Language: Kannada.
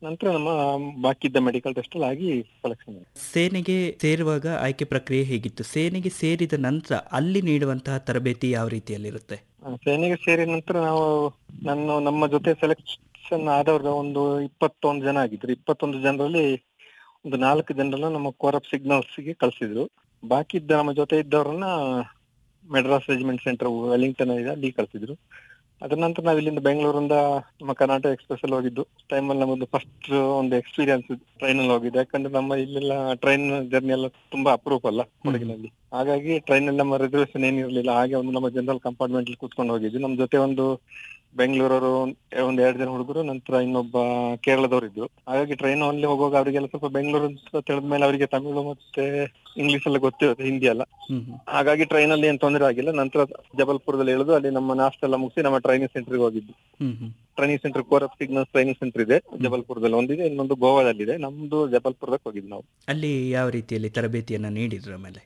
ನಂತರ ನಮ್ಮ ಬಾಕಿ ಇದ್ದ ಮೆಡಿಕಲ್ ಟೆಸ್ಟ್ ಎಲ್ಲ ಆಗಿ ಸೆಲೆಕ್ಷನ್ ಸೇನೆಗೆ ಸೇರುವಾಗ ಆಯ್ಕೆ ಪ್ರಕ್ರಿಯೆ ಹೇಗಿತ್ತು ಸೇನೆಗೆ ಸೇರಿದ ನಂತರ ಅಲ್ಲಿ ನೀಡುವಂತಹ ತರಬೇತಿ ಯಾವ ರೀತಿಯಲ್ಲಿರುತ್ತೆ ಸೇನೆಗೆ ಸೇರಿದ ನಂತರ ನಾವು ನನ್ನ ನಮ್ಮ ಜೊತೆ ಸೆಲೆಕ್ಷನ್ ಆದವ್ರ ಒಂದು ಇಪ್ಪತ್ತೊಂದು ಜನ ಆಗಿದ್ರು ಇಪ್ಪತ್ತೊಂದು ಜನರಲ್ಲಿ ಒಂದು ನಾಲ್ಕು ಜನರನ್ನ ನಮ್ಮ ಕೋರಪ್ ಸಿಗ್ನಲ್ಸ್ ಗೆ ಕಳ್ಸಿದ್ರು ಬಾಕಿ ಇದ್ದ ನಮ್ಮ ಜೊತೆ ಇದ್ದವ್ರನ್ನ ಮೆಡ್ರಾಸ್ ರೆಜಿಮೆಂಟ್ ಸೆಂಟರ್ ವೆಲ್ಲಿಂಗ್ಟನ್ ಇದೆ ಅಲ್ಲಿ ಕಳ್ಸಿದ್ರು ಅದ್ರ ನಂತರ ನಾವು ಇಲ್ಲಿಂದ ಬೆಂಗಳೂರಿಂದ ನಮ್ಮ ಕರ್ನಾಟಕ ಎಕ್ಸ್ಪ್ರೆಸ್ ಅಲ್ಲಿ ಹೋಗಿದ್ದು ಟೈಮಲ್ಲಿ ನಮ್ಮದು ಫಸ್ಟ್ ಒಂದು ಎಕ್ಸ್ಪೀರಿಯನ್ಸ್ ಟ್ರೈನ್ ಅಲ್ಲಿ ಹೋಗಿದ್ದು ಯಾಕಂದ್ರೆ ನಮ್ಮ ಇಲ್ಲೆಲ್ಲ ಟ್ರೈನ್ ಜರ್ನಿ ಎಲ್ಲ ತುಂಬಾ ಅಪರೂಪ ಅಲ್ಲ ಕೊಡಗಿನಲ್ಲಿ ಹಾಗಾಗಿ ಟ್ರೈನ್ ಅಲ್ಲಿ ನಮ್ಮ ರಿಸರ್ವೇಶನ್ ಏನಿರ್ಲಿಲ್ಲ ಹಾಗೆ ಒಂದು ನಮ್ಮ ಜನರಲ್ ಕಂಪಾರ್ಟ್ಮೆಂಟ್ ಅಲ್ಲಿ ಕೂತ್ಕೊಂಡು ಹೋಗಿದ್ವಿ ನಮ್ಮ ಜೊತೆ ಒಂದು ಬೆಂಗಳೂರವರು ಒಂದ್ ಎರಡು ಜನ ಹುಡುಗರು ನಂತರ ಇನ್ನೊಬ್ಬ ಕೇರಳದವ್ರು ಇದ್ರು ಹಾಗಾಗಿ ಟ್ರೈನ್ ಅಲ್ಲಿ ಹೋಗುವಾಗ ಅವರಿಗೆಲ್ಲ ಸ್ವಲ್ಪ ಬೆಂಗಳೂರು ಅಂತ ತಿಳಿದ ಮೇಲೆ ಅವರಿಗೆ ತಮಿಳು ಮತ್ತೆ ಇಂಗ್ಲಿಷ್ ಎಲ್ಲ ಗೊತ್ತಿರುತ್ತೆ ಹಿಂದಿ ಎಲ್ಲ ಹ್ಮ್ ಹ್ಮ್. ಹಾಗಾಗಿ ಟ್ರೈನ್ ಅಲ್ಲಿ ಏನ್ ತೊಂದರೆ ಆಗಿಲ್ಲ ನಂತರ ಜಬಲ್ಪುರದಲ್ಲಿ ಇಳಿದು ಅಲ್ಲಿ ನಮ್ಮ ನಾಷ್ಟ ಎಲ್ಲ ಮುಗಿಸಿ ನಮ್ಮ ಟ್ರೈನಿಂಗ್ ಸೆಂಟರ್ಗೆ ಹೋಗಿದ್ವಿ ಹ್ಮ್ ಹ್ಮ್. Training centre corps signals training centre ಇದೆ ಜಬಲ್ಪುರದಲ್ಲಿ ಒಂದಿದೆ ಇನ್ನೊಂದು ಗೋವಾದಲ್ಲಿದೆ ನಮ್ದು ಜಬಲ್ಪುರಕ್ಕೆ ಹೋಗಿದ್ವಿ ನಾವು ಅಲ್ಲಿ ಯಾವ ರೀತಿಯಲ್ಲಿ ತರಬೇತಿಯನ್ನ ನೀಡಿದ್ರು ಆಮೇಲೆ